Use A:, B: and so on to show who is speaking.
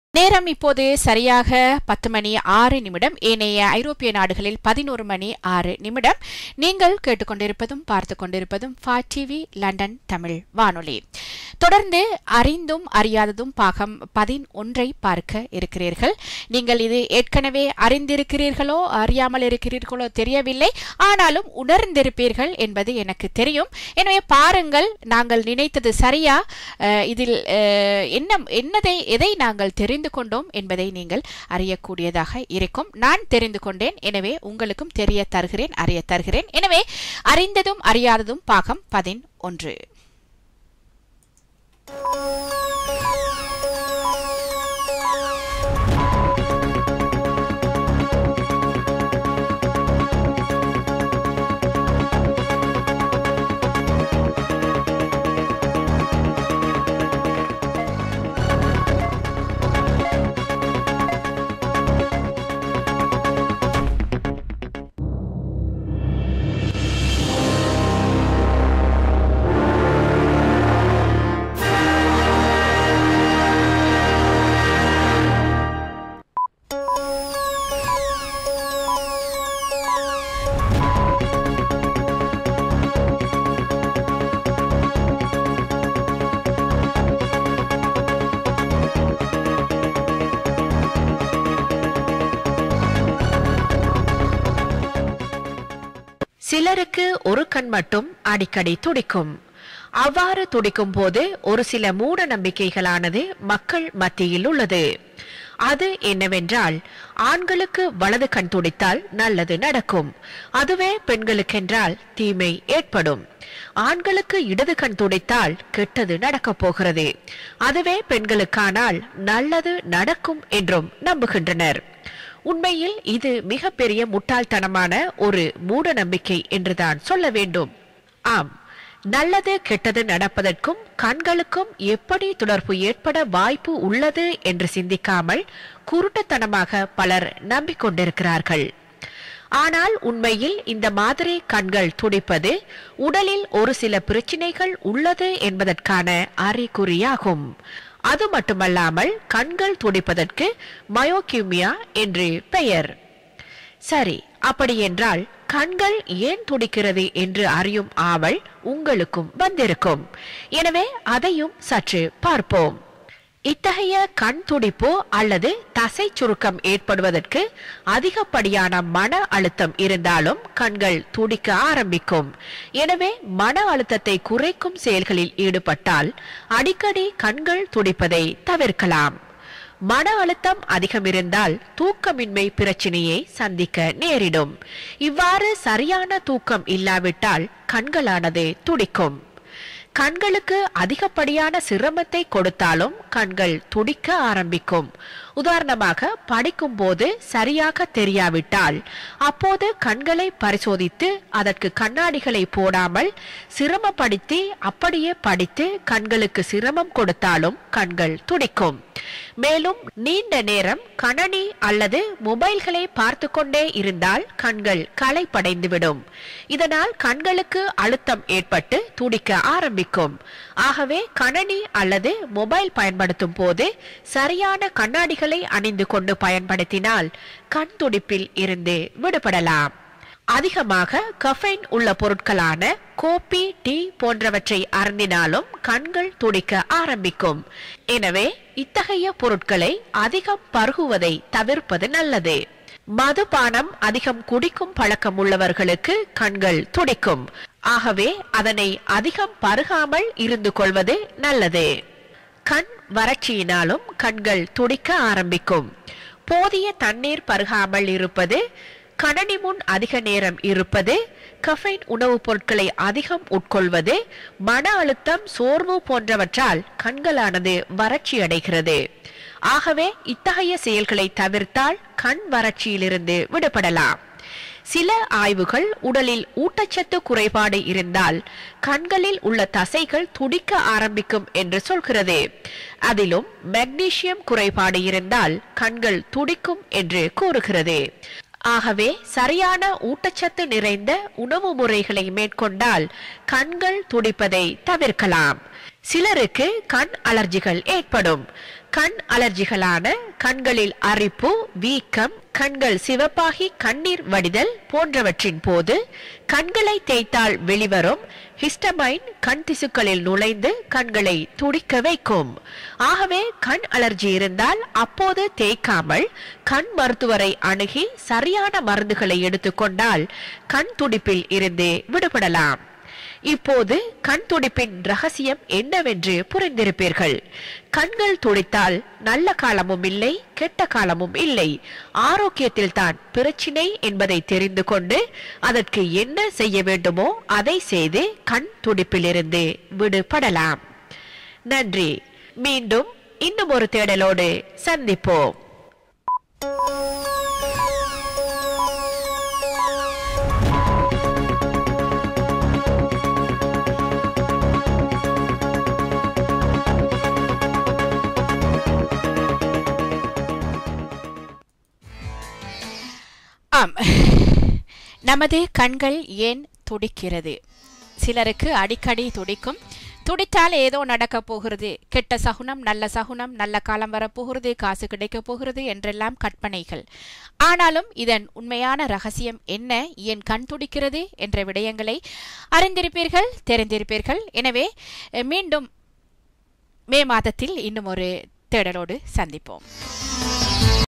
A: நேரம் இப்போது சரியாக பத்து மணி ஆறு நிமிடம் ஏனைய ஐரோப்பிய நாடுகளில் பதினோரு மணி ஆறு நிமிடம் நீங்கள் கேட்டுக்கொண்டிருப்பதும் பார்த்து கொண்டிருப்பதும் ஃபா டிவி லண்டன் தமிழ் வானொலி தொடர்ந்து அறிந்தும் அறியாததும் பாகம் பதினொன்றை பார்க்க இருக்கிறீர்கள் நீங்கள் இது ஏற்கனவே அறிந்திருக்கிறீர்களோ அறியாமல் இருக்கிறீர்களோ தெரியவில்லை ஆனாலும் உணர்ந்திருப்பீர்கள் என்பது எனக்கு தெரியும் எனவே பாருங்கள் நாங்கள் நினைத்தது சரியா அஹ், இதில் அஹ், என்ன என்னதை எதை நாங்கள் தெரிந்து கொண்டோம் என்பதை நீங்கள் அறியக்கூடியதாக இருக்கும் நான் தெரிந்து கொண்டேன் எனவே உங்களுக்கும் தெரிய தருகிறேன் அறிய தருகிறேன் எனவே அறிந்ததும் அறியாததும் பாகம் பதினொன்று
B: சிலருக்கு ஒரு கண் மட்டும் அடிக்கடி துடிக்கும் அவ்வாறு துடிக்கும் போது ஒரு சில மூட நம்பிக்கைகளானது மக்கள் மத்தியில் உள்ளது அது என்னவென்றால் ஆண்களுக்கு வலது கண் துடித்தால் நல்லது நடக்கும் அதுவே பெண்களுக்கென்றால் தீமை ஏற்படும் ஆண்களுக்கு இடது கண் துடித்தால் கெட்டது நடக்கப் போகிறது அதுவே பெண்களுக்கானால் நல்லது நடக்கும் என்றும் நம்புகின்றனர் உண்மையில் இது மிகப்பெரிய முட்டாள்தனமான ஒரு மூட நம்பிக்கை என்றுதான் சொல்ல வேண்டும் ஆம் நல்லது கெட்டது நடப்பதற்கும் கண்களுக்கும் எப்படி தொடர்பு ஏற்பட வாய்ப்பு உள்ளது என்று சிந்திக்காமல் குருட்டுத்தனமாக பலர் நம்பிக்கொண்டிருக்கிறார்கள் ஆனால் உண்மையில் இந்த மாதிரி கண்கள் துடிப்பது உடலில் ஒரு சில பிரச்சினைகள் உள்ளது என்பதற்கான அறிகுறியாகும் அது மட்டுமல்லாமல் கண்கள் துடிப்பதற்கு மயோகியூமியா என்று பெயர் சரி அப்படியென்றால் கண்கள் ஏன் துடிக்கிறது என்று அறியும் ஆவல் உங்களுக்கும் வந்திருக்கும் எனவே அதையும் சற்று பார்ப்போம் இத்தகைய கண் துடிப்பு அல்லது தசை சுருக்கம் ஏற்படுவதற்கு அதிகப்படியான மன அழுத்தம் இருந்தாலும் கண்கள் துடிக்க ஆரம்பிக்கும் எனவே மன அழுத்தத்தை குறைக்கும் செயல்களில் ஈடுபட்டால் அடிக்கடி கண்கள் துடிப்பதை தவிர்க்கலாம் மன அழுத்தம் அதிகம் இருந்தால் தூக்கமின்மை பிரச்சனையை சந்திக்க நேரிடும் இவ்வாறு சரியான தூக்கம் இல்லாவிட்டால் கண்களானது துடிக்கும் கண்களுக்கு அதிகப்படியான சிரமத்தை கொடுத்தாலும் கண்கள் துடிக்க ஆரம்பிக்கும் உதாரணமாக படிக்கும் போது சரியாக தெரியாவிட்டால் அப்போது கண்களை பரிசோதித்து அதற்கு கண்ணாடிகளை போடாமல் சிரமப்படுத்தி அப்படியே படித்து கண்களுக்கு சிரமம் கொடுத்தாலும் கண்கள் துடிக்கும் மேலும் நீண்ட நேரம் கணனி அல்லது மொபைல்களை பார்த்து கொண்டே இருந்தால் கண்கள் களைப்படைந்துவிடும் இதனால் கண்களுக்கு அழுத்தம் ஏற்பட்டு துடிக்க ஆரம்பிக்கும் ஆகவே கணனி அல்லது மொபைல் பயன்படுத்தும் போது சரியான கண்ணாடிகளை அணிந்து கொண்டு பயன்படுத்தினால் கண் துடிப்பில் இருந்து விடுபடலாம் அதிகமாக கஃபைன் உள்ள பொருட்களான கோப்பி டீ போன்றவற்றை அருந்தினாலும் கண்கள் துடிக்க ஆரம்பிக்கும் எனவே இத்தகைய பொருட்களை அதிகம் பருகுவதை தவிர்ப்பது நல்லது மதுபானம் அதிகம் குடிக்கும் பழக்கம் உள்ளவர்களுக்கு கண்கள் துடிக்கும் ஆகவே அதனை அதிகம் பருகாமல் இருந்து கொள்வது நல்லது கண் வறட்சியினாலும் கண்கள் துடிக்க ஆரம்பிக்கும் போதிய தண்ணீர் பருகாமல் இருப்பது கணனி முன் அதிக நேரம் இருப்பது கஃபைன் உணவுப் பொருட்களை அதிகம் உட்கொள்வது மன அழுத்தம் சோர்வு போன்றவற்றால் கண்களானது வறட்சி அடைகிறது ஆகவே இத்தகைய செயல்களை தவிர்த்தால் கண் வறட்சியிலிருந்து விடுபடலாம் சில ஆய்வுகள் உடலில் ஊட்டச்சத்து குறைபாடு இருந்தால் கண்களில் உள்ள தசைகள் துடிக்க ஆரம்பிக்கும் என்று சொல்கிறது அதிலும் மெக்னீசியம் குறைபாடு இருந்தால் கண்கள் துடிக்கும் என்று கூறுகிறது ஆகவே சரியான ஊட்டச்சத்து நிறைந்த உணவு முறைகளை மேற்கொண்டால் கண்கள் துடிப்பதை தவிர்க்கலாம் சிலருக்கு கண் அலர்ஜிகள் ஏற்படும் கண் அலர்ஜிகளான கண்களில் அரிப்பு வீக்கம் கண்கள் சிவப்பாகி கண்ணீர் வடிதல் போன்றவற்றின் போது கண்களை தேய்த்தால் வெளிவரும் ஹிஸ்டமைன் கண் திசுக்களில் நுழைந்து கண்களை துடிக்க வைக்கும் ஆகவே கண் அலர்ஜி இருந்தால் அப்போது தேய்க்காமல் கண் மருத்துவரை அணுகி சரியான மருந்துகளை எடுத்துக்கொண்டால் கண் துடிப்பில் இருந்து விடுபடலாம் இப்போது கண் துடிப்பின் ரகசியம் என்னவென்று புரிந்திருப்பீர்கள் கண்கள் துடித்தால் நல்ல காலமும் இல்லை கெட்ட காலமும் இல்லை ஆரோக்கியத்தில் தான் பிரச்சினை என்பதை தெரிந்து கொண்டு அதற்கு என்ன செய்ய வேண்டுமோ அதை செய்து கண் துடிப்பிலிருந்து விடுபடலாம் நன்றி மீண்டும் இன்னும் ஒரு தேடலோடு சந்திப்போம்
A: ஆம் நமது கண்கள் ஏன் துடிக்கிறது சிலருக்கு அடிக்கடி துடிக்கும் துடித்தால் ஏதோ நடக்க போகிறது கெட்ட சகுனம் நல்ல சகுனம் நல்ல காலம் வரப்போகிறது காசு கிடைக்க போகிறது என்றெல்லாம் கற்பனைகள் ஆனாலும் இதன் உண்மையான ரகசியம் என்ன ஏன் கண் துடிக்கிறது என்ற விடயங்களை அறிந்திருப்பீர்கள் தெரிந்திருப்பீர்கள் எனவே மீண்டும் மே மாதத்தில் இன்னும் ஒரு தேடலோடு சந்திப்போம்